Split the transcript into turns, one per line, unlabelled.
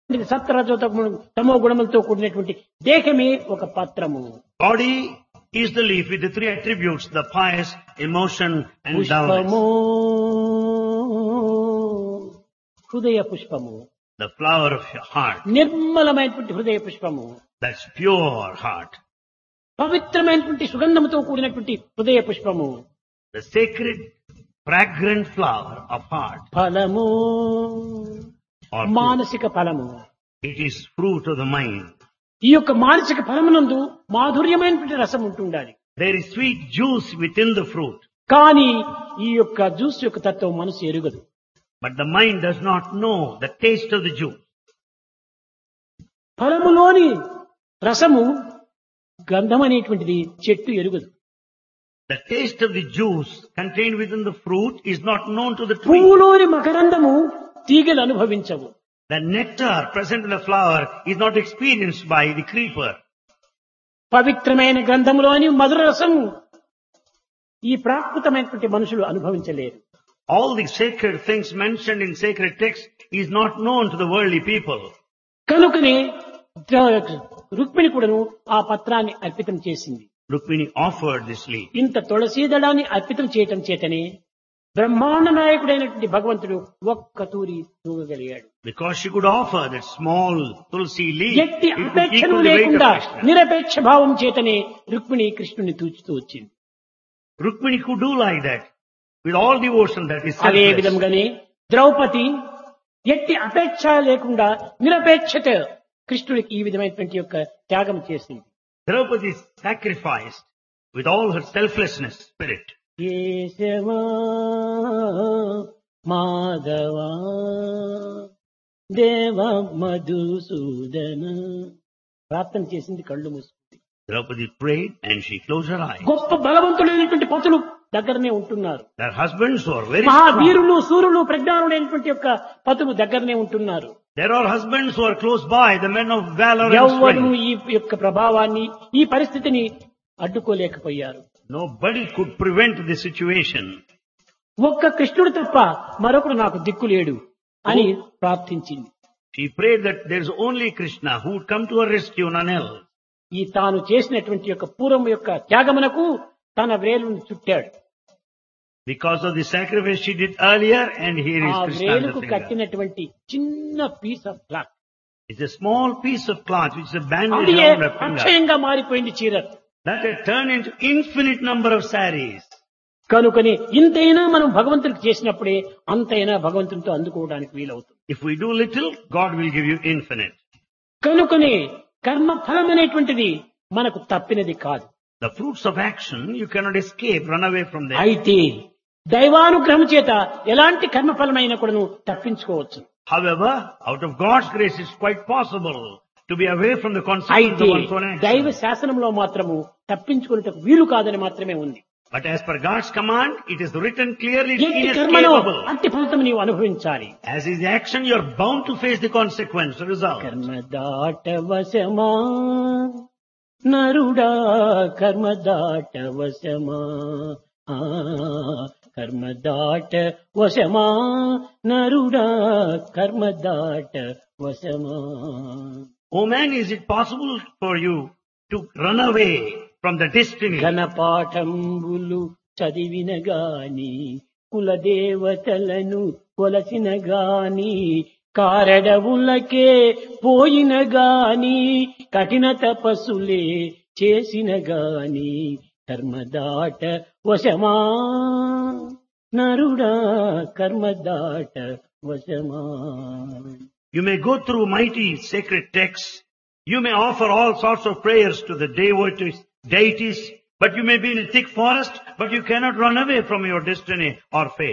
ఇది సత్వరజోత తమో గుణములతో కూడినటువంటి దేహమే ఒక పత్రము
Body is the leaf with the three attributes, the pious, emotion and
పుష్పము
dullness.
హృదయ పుష్పము
The flower of your heart.
నిర్మలమైనటువంటి హృదయ పుష్పము
That's pure heart.
పవిత్రమైనటువంటి సుగంధముతో కూడినటువంటి హృదయ పుష్పము
The sacred, fragrant flower of heart.
ఫలము
Or fruit.
మానసిక ఫలము
It is fruit of the mind.
ఈ యొక్క మానసిక ఫలమునందు మాధుర్యమైనటువంటి రసం ఉంటుండాలి
There is sweet juice within the fruit.
కానీ ఈ యొక్క జ్యూస్ యొక్క తత్వం మనసు ఎరుగదు
But the mind does not know the taste of the juice.
ఫలములోని రసము గంధం అనేటువంటిది చెట్టు ఎరుగదు
The taste of the juice contained within the fruit is not known to the tree.
పువ్వులోని మకరందము తీగలు అనుభవించవు
The nectar present in the flower is not experienced by the creeper.
పవిత్రమైన గ్రంథములోని మధుర రసము ఈ ప్రాకృతమైనటువంటి మనుషులు అనుభవించలేరు
All the sacred things mentioned in sacred texts is not known to the worldly people.
కనుకనే the- Rukmini కూడాను ఆ పత్రాన్ని అర్పితం చేసింది
Rukmini offered this leaf.
ఇంత తులసీదళాన్ని అర్పితం చేయటం చేతనే బ్రహ్మాండ నాయకుడైనటువంటి భగవంతుడు ఒక్క తూరి తూగగలిగాడు
Because she could offer that small tulsi leaf,
ఎట్టి
it would
అపేక్షను
equal the weight of
లేకుండా
Krishna.
నిరపేక్ష భావం చేతనే రుక్మిణి కృష్ణుని తూచుతూ వచ్చింది
Rukmini could do like that with all devotion that is
అదే
selfless.
విధంగానే ద్రౌపది ఎట్టి అపేక్ష లేకుండా నిరపేక్షత కృష్ణుడికి ఈ విధమైనటువంటి యొక్క త్యాగం చేసింది
Draupadi sacrificed with all her selflessness spirit.
కేశవా మాధవా దేవ మధుసూదన ప్రార్థన చేసింది కళ్ళు మూసుకుంది
Draupadi prayed and she closed her eyes.
గొప్ప బలవంతులైనటువంటి పతులు దగ్గరనే ఉంటున్నారు
Their husbands were very strong.
మహావీరులు సూర్యులు ప్రజ్ఞానులైనటువంటి యొక్క పతులు దగ్గరనే ఉంటున్నారు
There are husbands who are close by, the men of valor and
ఎవ్వరు
strength.
ఈ యొక్క ప్రభావాన్ని ఈ పరిస్థితిని అడ్డుకోలేకపోయారు
Nobody could prevent the situation.
ఒక్క కృష్ణుడు తప్ప మరొకడు నాకు దిక్కు లేడు అని ప్రార్థించింది
She prayed that there is only Krishna who would come to her rescue, none else.
ఈ తాను చేసినటువంటి యొక్క పూర్వం యొక్క త్యాగమునకు తన వ్రేలును చుట్టాడు
Because of the sacrifice she did earlier, and here is
ఆ
Krishna. on the
వ్రేలుకు
finger.
కట్టినటువంటి చిన్న piece of cloth
It's a small piece of cloth which is a bandage
అది
around her finger.
అక్షయంగా మారిపోయింది చీర
That had turned into infinite number of saris.
కనుకని ఇంతైనా మనం భగవంతుడికి చేసినప్పుడే అంతైనా భగవంతునితో అందుకోవడానికి వీలవుతుంది
If we do little, God will give you infinite.
కనుకనే కర్మ ఫలం అనేటువంటిది మనకు తప్పినది కాదు
The fruits of action, you cannot escape, run away from them.
అయితే దైవానుగ్రహం చేత ఎలాంటి కర్మఫలమైన కూడాను తప్పించుకోవచ్చు
However, out of God's grace, it's quite possible to be away from the consequences
అయితే
of one's own
దైవ
action.
శాసనంలో మాత్రము తప్పించుకునేటకు వీలు కాదని మాత్రమే ఉంది
But as per God's command, it is written clearly, it's
ఎట్టి కర్మలో
inescapable.
అట్టి ఫలితం నీవు అనుభవించాలి
As is the action, you are bound to face the consequence, the result.
కర్మ దాటవశమా నరుడా కర్మ దాటవశమా ఆ, కర్మ దాట వశమా నరుడా కర్మ దాట వశమా
Oh man, is it possible for you to run away from the destiny?
ఘనపాఠంబులు చదివిన గాని కులదేవతలను కొలసిన గాని కారడవులకే పోయిన గాని కఠిన తపస్సులే చేసిన గాని కర్మదాట వశమా నరుడా కర్మదాట వశమా
You may go through mighty sacred texts. You may offer all sorts of prayers to the devotees, deities, but you may be in a thick forest, but you cannot run away from your destiny or fate.